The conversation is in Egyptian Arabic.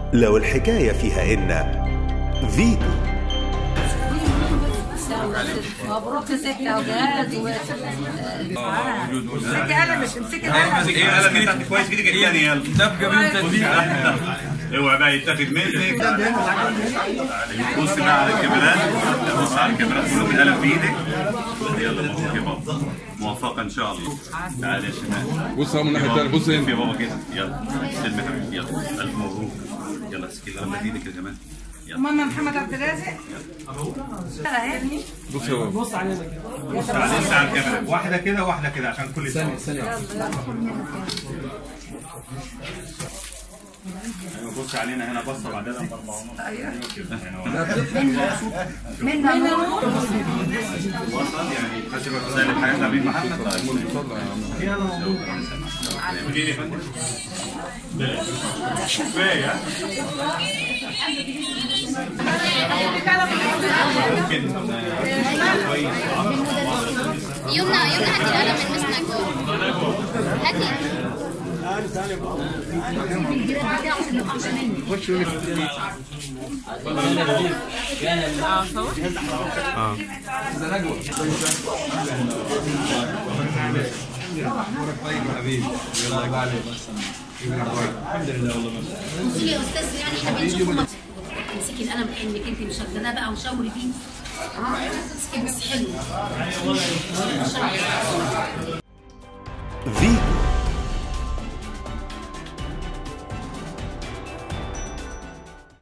لو الحكاية فيها إن فيتو مبروك ستة وجهاز و امسكي قلم مش امسكي القلم ايه قلم بتاعتي كويس في ايدك الثانيه يلا دبجه بنت تدبير اوعى بقى يتاخد منك بص بقى على الكاميرات بص على الكاميرات كله بالقلم في ايدك يلا مبروك يا بابا موفقه ان شاء الله تعالى يا شمال بص من الناحيه الثانيه بص يا هنا بابا كده يلا سلم يا حبيبي يلا الف مبروك يلا اسكي القلم ده في ايدك يا جماعه يلا ماما محمد عبد الرازق اهي بص هو بص على لسه على الكاميرا واحده كده واحده كده عشان كل ثانيه ثانيه ايوه بص علينا هنا بصه بعدين ايوه منا وصل يعني حسب رسائل الحياه حبيب محمد مدير يا فندم كفايه ممكن كويس يمنى يمنى هاتي القلم من مسنك هاتي بصي يا استاذ يعني احنا بنشوف هما- امسكي القلم كانك انت مشغلاه بقى وشاوري بيه اه امسكي بس حلو ما شاء الله